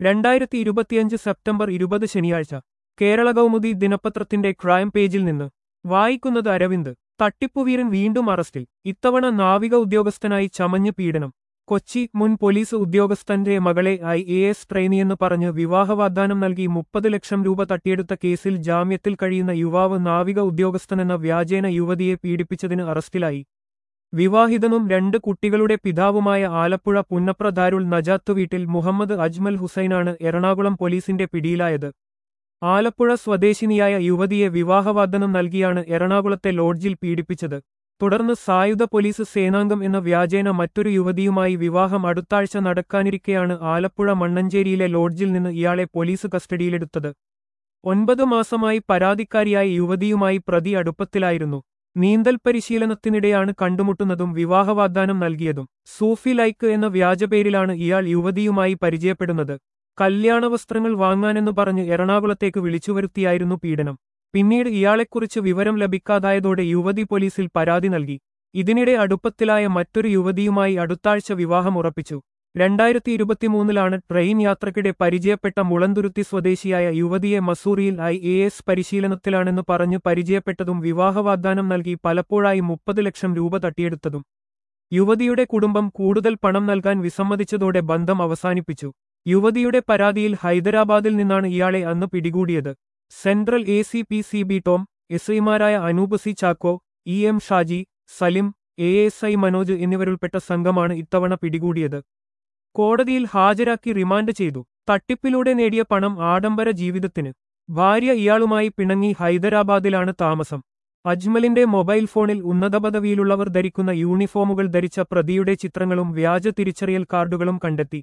രണ്ടായിരത്തി ഇരുപത്തിയഞ്ച് സെപ്റ്റംബർ ഇരുപത് ശനിയാഴ്ച കേരള കൗമുദി ദിനപത്രത്തിന്റെ ക്രൈം പേജിൽ നിന്ന് വായിക്കുന്നത് അരവിന്ദ് തട്ടിപ്പുവീരൻ വീണ്ടും അറസ്റ്റിൽ ഇത്തവണ നാവിക ഉദ്യോഗസ്ഥനായി ചമഞ്ഞ് പീഡനം കൊച്ചി മുൻ പോലീസ് ഉദ്യോഗസ്ഥന്റെ മകളെ ഐ എ എസ് ട്രെയിനിയെന്ന് പറഞ്ഞ് വിവാഹവാഗ്ദാനം നൽകി മുപ്പത് ലക്ഷം രൂപ തട്ടിയെടുത്ത കേസിൽ ജാമ്യത്തിൽ കഴിയുന്ന യുവാവ് നാവിക ഉദ്യോഗസ്ഥനെന്ന വ്യാജേന യുവതിയെ പീഡിപ്പിച്ചതിന് അറസ്റ്റിലായി വിവാഹിതനും രണ്ട് കുട്ടികളുടെ പിതാവുമായ ആലപ്പുഴ പുന്നപ്ര ദാരുൾ നജാത്ത് വീട്ടിൽ മുഹമ്മദ് അജ്മൽ ഹുസൈനാണ് എറണാകുളം പോലീസിന്റെ പിടിയിലായത് ആലപ്പുഴ സ്വദേശിനിയായ യുവതിയെ വിവാഹവാഗ്ദാനം നൽകിയാണ് എറണാകുളത്തെ ലോഡ്ജിൽ പീഡിപ്പിച്ചത് തുടർന്ന് സായുധ പോലീസ് സേനാംഗം എന്ന വ്യാജേന മറ്റൊരു യുവതിയുമായി വിവാഹം അടുത്താഴ്ച നടക്കാനിരിക്കെയാണ് ആലപ്പുഴ മണ്ണഞ്ചേരിയിലെ ലോഡ്ജിൽ നിന്ന് ഇയാളെ പോലീസ് കസ്റ്റഡിയിലെടുത്തത് ഒൻപത് മാസമായി പരാതിക്കാരിയായ യുവതിയുമായി പ്രതി അടുപ്പത്തിലായിരുന്നു നീന്തൽ പരിശീലനത്തിനിടെയാണ് കണ്ടുമുട്ടുന്നതും വിവാഹവാഗ്ദാനം നൽകിയതും സൂഫി ലൈക്ക് എന്ന വ്യാജപേരിലാണ് ഇയാൾ യുവതിയുമായി പരിചയപ്പെടുന്നത് കല്യാണ വസ്ത്രങ്ങൾ വാങ്ങാനെന്ന് പറഞ്ഞ് എറണാകുളത്തേക്ക് വിളിച്ചുവരുത്തിയായിരുന്നു പീഡനം പിന്നീട് ഇയാളെക്കുറിച്ച് വിവരം ലഭിക്കാതായതോടെ യുവതി പോലീസിൽ പരാതി നൽകി ഇതിനിടെ അടുപ്പത്തിലായ മറ്റൊരു യുവതിയുമായി അടുത്താഴ്ച വിവാഹം ഉറപ്പിച്ചു രണ്ടായിരത്തി ഇരുപത്തിമൂന്നിലാണ് ട്രെയിൻ യാത്രക്കിടെ പരിചയപ്പെട്ട മുളന്തുരുത്തി സ്വദേശിയായ യുവതിയെ മസൂറിയിൽ ഐ എ എസ് പരിശീലനത്തിലാണെന്ന് പറഞ്ഞ് പരിചയപ്പെട്ടതും വിവാഹവാഗ്ദാനം നൽകി പലപ്പോഴായി മുപ്പത് ലക്ഷം രൂപ തട്ടിയെടുത്തതും യുവതിയുടെ കുടുംബം കൂടുതൽ പണം നൽകാൻ വിസമ്മതിച്ചതോടെ ബന്ധം അവസാനിപ്പിച്ചു യുവതിയുടെ പരാതിയിൽ ഹൈദരാബാദിൽ നിന്നാണ് ഇയാളെ അന്ന് പിടികൂടിയത് central A C P C B Tom S ഐമാരായ Anoop C Chacko E M Shaji Salim A S I Manoj എന്നിവരുൾപ്പെട്ട സംഘമാണ് ഇത്തവണ പിടികൂടിയത് കോടതിയിൽ ഹാജരാക്കി റിമാൻഡ് ചെയ്തു തട്ടിപ്പിലൂടെ നേടിയ പണം ആഡംബര ജീവിതത്തിന് ഭാര്യ ഇയാളുമായി പിണങ്ങി ഹൈദരാബാദിലാണ് താമസം അജ്മലിന്റെ മൊബൈൽ ഫോണിൽ ഉന്നത പദവിയിലുള്ളവർ ധരിക്കുന്ന യൂണിഫോമുകൾ ധരിച്ച പ്രതിയുടെ ചിത്രങ്ങളും വ്യാജ തിരിച്ചറിയൽ കാർഡുകളും കണ്ടെത്തി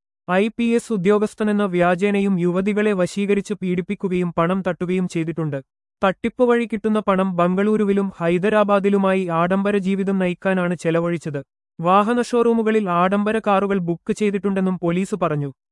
ഐ പി എസ് ഉദ്യോഗസ്ഥനെന്ന വ്യാജേനയും യുവതികളെ വശീകരിച്ച് പീഡിപ്പിക്കുകയും പണം തട്ടുകയും ചെയ്തിട്ടുണ്ട് തട്ടിപ്പ് വഴി കിട്ടുന്ന പണം ബംഗളൂരുവിലും ഹൈദരാബാദിലുമായി ആഡംബര ജീവിതം നയിക്കാനാണ് ചെലവഴിച്ചത് വാഹന ഷോറൂമുകളിൽ ആഡംബര കാറുകൾ ബുക്ക് ചെയ്തിട്ടുണ്ടെന്നും പോലീസ് പറഞ്ഞു